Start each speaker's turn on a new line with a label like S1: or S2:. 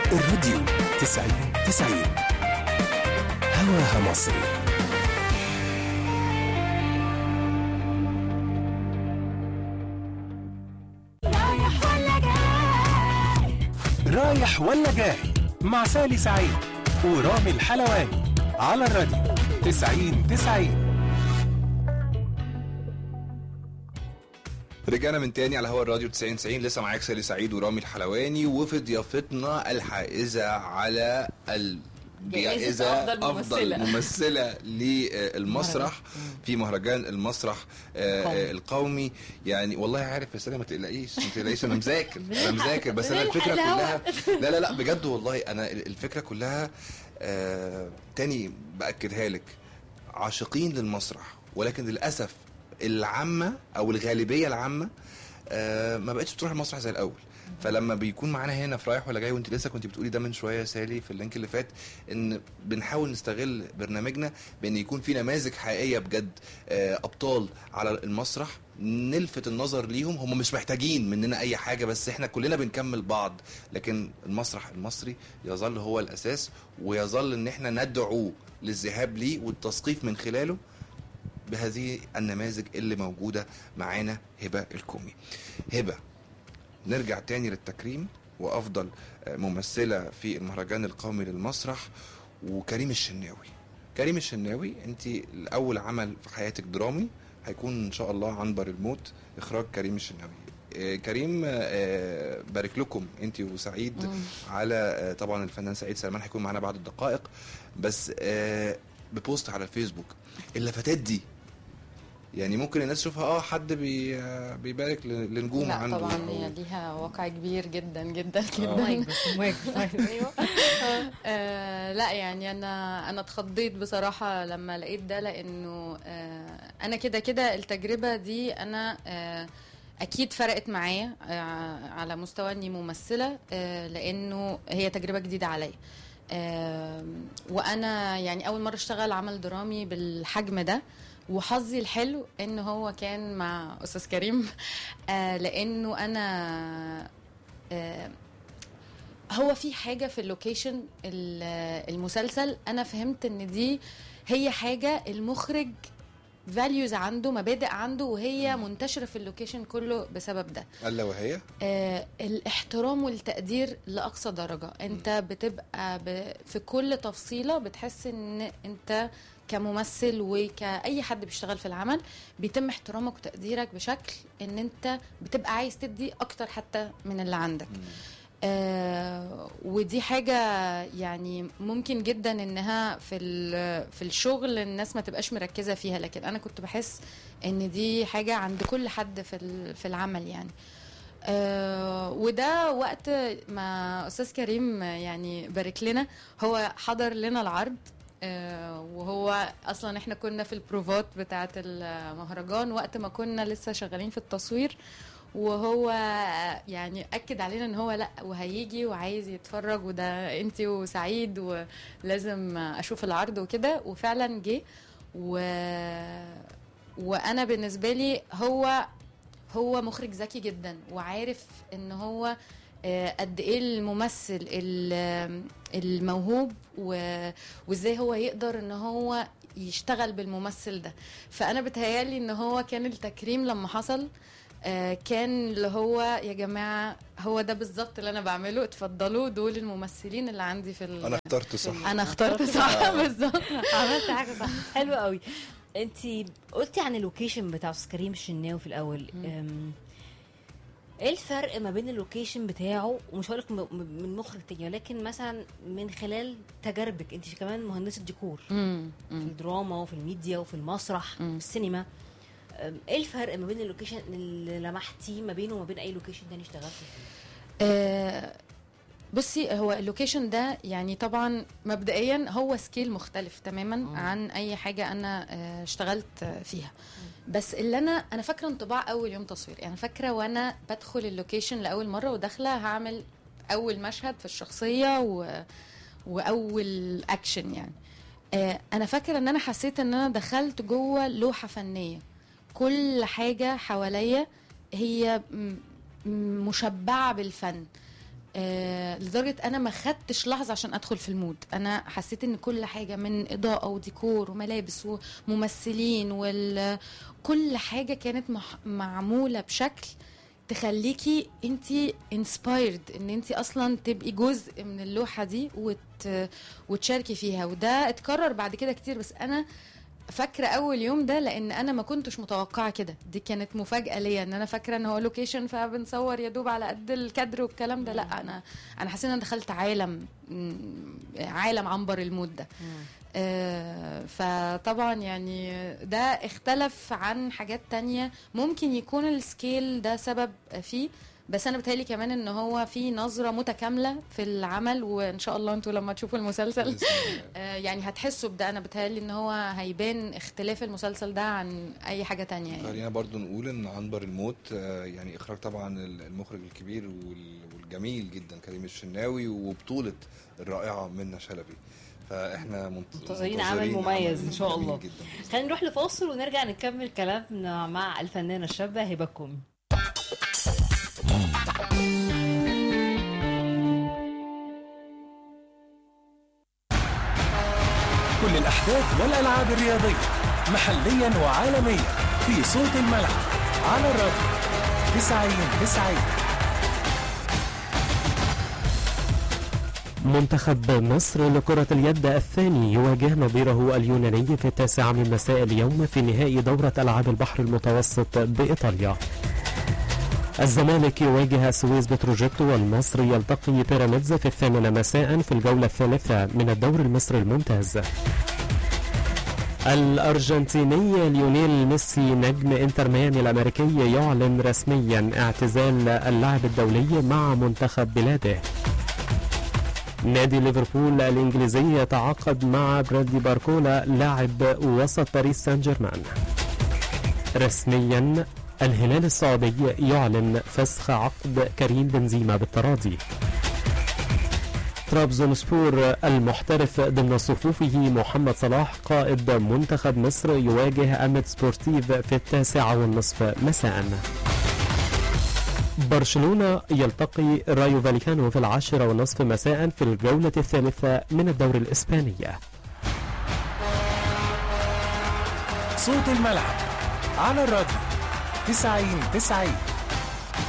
S1: الراديو تسعين تسعين هواها مصري رايح ولا جاي مع سالي سعيد ورامي الحلواني على الراديو تسعين تسعين
S2: رجعنا من تاني على هوا الراديو 90 90 لسه معاك سالي سعيد ورامي الحلواني وفي ضيافتنا الحائزه على
S3: جائزة
S2: الجائزة
S3: أفضل ممثلة.
S2: أفضل ممثلة للمسرح في مهرجان المسرح آه، آه، القومي يعني والله عارف يا سالي ما تقلقيش ما تقلقيش أنا مذاكر أنا مذاكر بس أنا الفكرة كلها لا لا لا بجد والله أنا الفكرة كلها آه، تاني بأكدها لك عاشقين للمسرح ولكن للأسف العامة أو الغالبية العامة آه، ما بقتش بتروح المسرح زي الأول فلما بيكون معانا هنا في رايح ولا جاي وانت لسه كنت بتقولي ده من شويه يا سالي في اللينك اللي فات ان بنحاول نستغل برنامجنا بان يكون في نماذج حقيقيه بجد آه، ابطال على المسرح نلفت النظر ليهم هم مش محتاجين مننا اي حاجه بس احنا كلنا بنكمل بعض لكن المسرح المصري يظل هو الاساس ويظل ان احنا ندعو للذهاب ليه والتثقيف من خلاله بهذه النماذج اللي موجوده معانا هبه الكومي هبه نرجع تاني للتكريم وافضل آه، ممثله في المهرجان القومي للمسرح وكريم الشناوي كريم الشناوي انت الاول عمل في حياتك درامي هيكون ان شاء الله عنبر الموت اخراج كريم الشناوي آه، كريم آه، بارك لكم انت وسعيد على آه، طبعا الفنان سعيد سلمان هيكون معانا بعد الدقائق بس آه، ببوست على الفيسبوك اللفتات دي يعني ممكن الناس تشوفها اه حد بي آه، بيبارك ل- لنجوم
S3: لا
S2: عنده
S3: طبعا
S2: أو-
S3: هي ليها واقع كبير جدا جدا
S4: مايك
S3: جدا
S4: بس مايك ايوه
S3: آه لا يعني انا انا اتخضيت بصراحه لما لقيت ده لانه آه انا كده كده التجربه دي انا آه اكيد فرقت معايا آه على مستوى اني ممثله آه لانه هي تجربه جديده عليا آه وانا يعني اول مره اشتغل عمل درامي بالحجم ده وحظي الحلو ان هو كان مع استاذ كريم آه لانه انا آه هو في حاجه في اللوكيشن ال- المسلسل انا فهمت ان دي هي حاجه المخرج فاليوز عنده مبادئ عنده وهي منتشره في اللوكيشن كله بسبب ده
S2: الا وهي
S3: آه الاحترام والتقدير لاقصى درجه انت بتبقى ب... في كل تفصيله بتحس ان انت كممثل وكأي حد بيشتغل في العمل بيتم احترامك وتقديرك بشكل ان انت بتبقى عايز تدي اكتر حتى من اللي عندك آه ودي حاجة يعني ممكن جدا انها في ال- في الشغل الناس ما تبقاش مركزة فيها لكن انا كنت بحس ان دي حاجة عند كل حد في ال- في العمل يعني آه وده وقت ما استاذ كريم يعني بارك لنا هو حضر لنا العرض آه وهو اصلا احنا كنا في البروفات بتاعه المهرجان وقت ما كنا لسه شغالين في التصوير وهو يعني اكد علينا ان هو لا وهيجي وعايز يتفرج وده انت وسعيد ولازم اشوف العرض وكده وفعلا جه و وانا بالنسبه لي هو هو مخرج ذكي جدا وعارف ان هو آه، قد ايه الممثل ال- الموهوب و- وازاي هو يقدر ان هو يشتغل بالممثل ده فانا بتهيالي ان هو كان التكريم لما حصل آه، كان اللي هو يا جماعه هو ده بالظبط اللي انا بعمله اتفضلوا دول الممثلين اللي عندي في ال...
S2: انا اخترت صح
S3: انا اخترت صح بالظبط
S4: عملت حاجه صح حلو قوي انت قلتي عن اللوكيشن بتاع استاذ كريم الشناوي في الاول أم، ايه الفرق ما بين اللوكيشن بتاعه ومش هقولك م- م- من مخرج تاني ولكن مثلا من خلال تجاربك انت كمان مهندسه ديكور
S3: مم.
S4: في
S3: مم.
S4: الدراما وفي الميديا وفي المسرح
S3: مم.
S4: في السينما أم، ايه الفرق ما بين اللوكيشن اللي لمحتيه ما بينه وما بين اي لوكيشن تاني اشتغلتي فيه
S3: آه، بصي هو اللوكيشن ده يعني طبعا مبدئيا هو سكيل مختلف تماما
S4: مم.
S3: عن اي حاجه انا آه، اشتغلت آه، فيها بس اللي انا انا فاكره انطباع اول يوم تصوير يعني فاكره وانا بدخل اللوكيشن لاول مره وداخله هعمل اول مشهد في الشخصيه و... واول اكشن يعني آه، انا فاكره ان انا حسيت ان انا دخلت جوه لوحه فنيه كل حاجه حواليا هي م- م- مشبعه بالفن آه لدرجه انا ما خدتش لحظه عشان ادخل في المود انا حسيت ان كل حاجه من اضاءه وديكور وملابس وممثلين وكل حاجه كانت مح- معموله بشكل تخليكي انت انسبايرد ان انت اصلا تبقي جزء من اللوحه دي وت... وتشاركي فيها وده اتكرر بعد كده كتير بس انا فاكره اول يوم ده لان انا ما كنتش متوقعه كده دي كانت مفاجاه ليا ان انا فاكره ان هو لوكيشن فبنصور يا دوب على قد الكادر والكلام ده لا انا انا حسيت ان انا دخلت عالم م- عالم عنبر المود ده آه، فطبعا يعني ده اختلف عن حاجات تانية ممكن يكون السكيل ده سبب فيه بس انا بتهيألي كمان ان هو في نظره متكامله في العمل وان شاء الله انتوا لما تشوفوا المسلسل
S2: بإذن الله.
S3: آه، يعني هتحسوا بده انا بتهيألي ان هو هيبان اختلاف المسلسل ده عن اي حاجه تانية يعني
S2: خلينا برضو نقول ان عنبر الموت آه، يعني اخراج طبعا المخرج الكبير وال- والجميل جدا كريم الشناوي وبطولة الرائعة منى شلبي فاحنا منت-
S4: منتظرين عمل مميز إن شاء
S2: جميل
S4: الله.
S2: جدا
S4: خلينا نروح لفاصل ونرجع نكمل كلامنا مع الفنانه الشابه هبه كومي
S1: كل الأحداث والألعاب الرياضية محليا وعالميا في صوت الملعب على الراديو 90 90
S5: منتخب مصر لكرة اليد الثاني يواجه نظيره اليوناني في التاسعة من مساء اليوم في نهائي دورة ألعاب البحر المتوسط بإيطاليا الزمالك يواجه سويس بتروجيت والمصري يلتقي بيراميدز في الثامنة مساء في الجولة الثالثة من الدوري المصري الممتاز الأرجنتيني ليونيل ميسي نجم انتر ميامي الأمريكي يعلن رسميا اعتزال اللعب الدولي مع منتخب بلاده نادي ليفربول الإنجليزي يتعاقد مع برادلي باركولا لاعب وسط باريس سان جيرمان رسميا الهلال السعودي يعلن فسخ عقد كريم بنزيما بالتراضي ترابزونسبور المحترف ضمن صفوفه محمد صلاح قائد منتخب مصر يواجه أمد سبورتيف في التاسعة والنصف مساءً برشلونة يلتقي رايو فاليكانو في العاشرة والنصف مساء في الجولة الثالثة من الدوري الإسباني
S1: صوت الملعب على الراديو 90 90